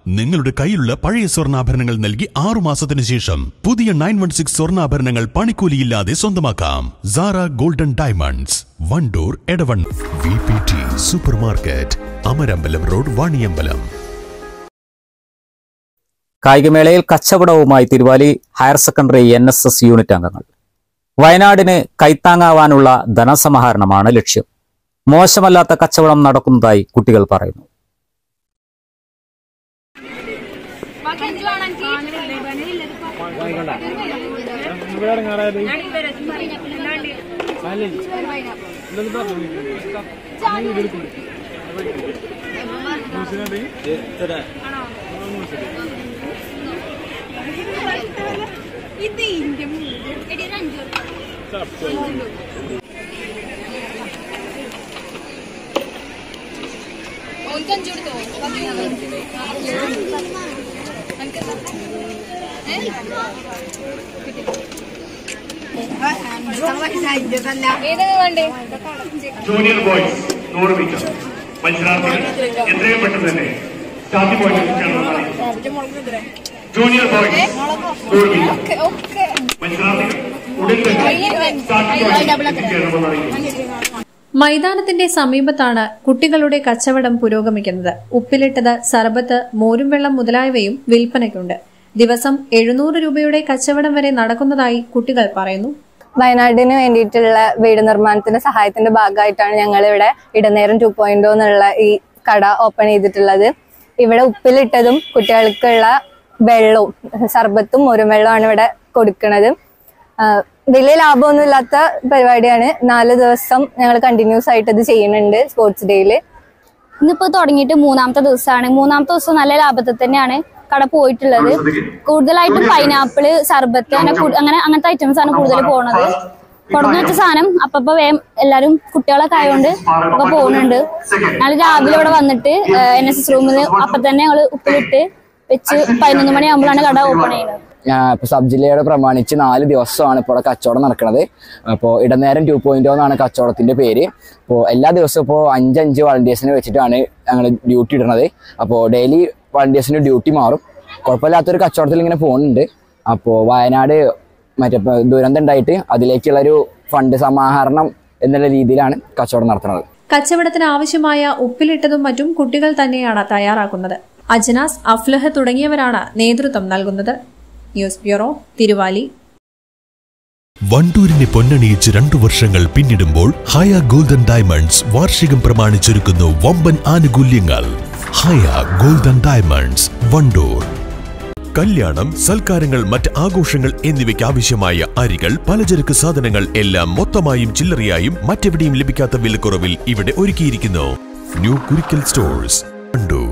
നിങ്ങളുടെ കയ്യിലുള്ള പഴയ സ്വർണ്ണാഭരണങ്ങൾ നൽകി ആറു മാസത്തിന് ശേഷം പുതിയ നയൻ വൺ സിക്സ് സ്വർണ്ണാഭരണങ്ങൾ പണിക്കൂലിയില്ലാതെ സ്വന്തമാക്കാം സാറ ഗോൾഡൻ ഡയമണ്ട്സ് വണ്ടൂർ എടവൺ V P T super market Amarambalam road Vaniyambalam കായികമേളയിൽ കച്ചവടവുമായി Thiruvali higher secondary N S S unit അംഗങ്ങൾ വയനാടിന് കൈത്താങ്ങാവാനുള്ള ധനസമാഹരണമാണ് ലക്ഷ്യം മോശമല്ലാത്ത കച്ചവടം നടക്കുന്നതായി കുട്ടികൾ പറയുന്നു ഇത് ഇന്റെ എടി ഒരു അഞ്ചു ഓൾക്ക് അഞ്ചു കൊടുത്തോ ഏതൊക്കെ വേണ്ടേ ജൂനിയർ ബോയ്സ് നൂറ് മീറ്റർ മത്സരാർത്ഥികൾ എത്രയും പെട്ടെന്ന് തന്നെ സ്റ്റാർട്ടിംഗ് പോയിന്റ് എത്തിച്ചേരണമെന്നാണ് ജൂനിയർ ബോയ്സ് നൂറ് മീറ്റർ ഒക്കെ ഒക്കെ മത്സരാർത്ഥികൾ ഉടൻ തന്നെ സ്റ്റാർട്ടിംഗ് പോയിന്റ് എത്തിച്ചേരണമെന്നാണ് മൈതാനത്തിന്റെ സമീപത്താണ് കുട്ടികളുടെ കച്ചവടം പുരോഗമിക്കുന്നത് ഉപ്പിലിട്ടത് സർബത്ത് മോരും വെള്ളം മുതലായവയും വിൽപ്പനയ്ക്കുണ്ട് ദിവസം എഴുന്നൂറ് രൂപയുടെ കച്ചവടം വരെ നടക്കുന്നതായി കുട്ടികൾ പറയുന്നു വയനാടിന് വേണ്ടിയിട്ടുള്ള വീട് നിർമ്മാണത്തിന്റെ സഹായത്തിന്റെ ഭാഗമായിട്ടാണ് ഞങ്ങൾ ഇവിടെ ഇടനേരം ടു പോയിന്റ് എന്നുള്ള ഈ കട ഓപ്പൺ ചെയ്തിട്ടുള്ളത് ഇവിടെ ഉപ്പിലിട്ടതും കുട്ടികൾക്കുള്ള വെള്ളവും സർബത്തും ഒരു വെള്ളമാണ് ഇവിടെ കൊടുക്കുന്നത് ആഹ് വലിയ ലാഭമൊന്നും ഇല്ലാത്ത പരിപാടിയാണ് നാല് ദിവസം ഞങ്ങൾ കണ്ടിന്യൂസ് ആയിട്ട് ഇത് ചെയ്യുന്നുണ്ട് സ്പോർട്സ് ഡേയില് ഇന്നിപ്പോ തുടങ്ങിയിട്ട് മൂന്നാമത്തെ ദിവസമാണ് മൂന്നാമത്തെ ദിവസം നല്ല ലാഭത്തിൽ തന്നെയാണ് കട പോയിട്ടുള്ളത് കൂടുതലായിട്ടും പൈനാപ്പിള് സർബത്ത് അങ്ങനെ കു- അങ്ങനെ അങ്ങനത്തെ ഐറ്റംസ് ആണ് കൂടുതൽ പോണത് കൊടുന്നു വെച്ച സാധനം അപ്പപ്പോ വേഗം എല്ലാരും കുട്ടികളൊക്കെ ആയതുകൊണ്ട് ഒക്കെ പോകുന്നുണ്ട് ഞങ്ങൾ രാവിലെ ഇവിടെ വന്നിട്ട് എൻ എസ് എസ് റൂമിൽ അപ്പൊ തന്നെ ഞങ്ങൾ ഉപ്പിലിട്ട് വെച്ച് പതിനൊന്ന് മണിയാകുമ്പോഴാണ് കട ഓപ്പൺ ചെയ്യുന്നത് ഇപ്പോൾ സബ് ജില്ലയുടെ പ്രമാണിച്ച് നാല് ദിവസമാണ് ഇപ്പോൾ ഇവിടെ കച്ചവടം നടക്കുന്നത് അപ്പോൾ ഇടനേരം ടു പോയിന്റ് എന്നാണ് കച്ചവടത്തിന്റെ പേര് അപ്പോൾ എല്ലാ ദിവസവും ഇപ്പോൾ അഞ്ചഞ്ച് വളണ്ടിയേഴ്സിനെ വെച്ചിട്ടാണ് ഞങ്ങൾ ഡ്യൂട്ടി ഇടുന്നത് അപ്പോൾ ഡെയിലി വളണ്ടിയേഴ്സിന് ഡ്യൂട്ടി മാറും കുഴപ്പമില്ലാത്തൊരു കച്ചവടത്തിൽ ഇങ്ങനെ പോകുന്നുണ്ട് അപ്പോൾ വയനാട് മറ്റേ ഇപ്പൊ ദുരന്തം ഉണ്ടായിട്ട് അതിലേക്കുള്ളൊരു ഫണ്ട് സമാഹരണം എന്നുള്ള രീതിയിലാണ് കച്ചവടം നടത്തുന്നത് കച്ചവടത്തിന് ആവശ്യമായ ഉപ്പിലിട്ടതും മറ്റും കുട്ടികൾ തന്നെയാണ് തയ്യാറാക്കുന്നത് അജ്നാസ് അഫ്ലഹ് തുടങ്ങിയവരാണ് നേതൃത്വം നൽകുന്നത് ന്യൂസ് ബ്യൂറോ തിരുവാലി വണ്ടൂരിനെ പൊന്നണിയിച്ച് രണ്ടു വർഷങ്ങൾ പിന്നിടുമ്പോൾ ഹയ ഗോൾഡൻ ഡയമണ്ട്സ് വാർഷികം പ്രമാണിച്ചൊരുക്കുന്നു വമ്പൻ ആനുകൂല്യങ്ങൾ ഹയ ഗോൾഡൻ ഡയമണ്ട്സ് വണ്ടൂർ കല്യാണം സൽക്കാരങ്ങൾ മറ്റ് ആഘോഷങ്ങൾ എന്നിവയ്ക്ക് ആവശ്യമായ അരികൾ പലചരക്ക് സാധനങ്ങൾ എല്ലാം മൊത്തമായും ചില്ലറയായും മറ്റെവിടെയും ലഭിക്കാത്ത വിലക്കുറവിൽ ഇവിടെ ഒരുക്കിയിരിക്കുന്നു ന്യൂ കുരിക്കൽ സ്റ്റോഴ്സ് വണ്ടൂർ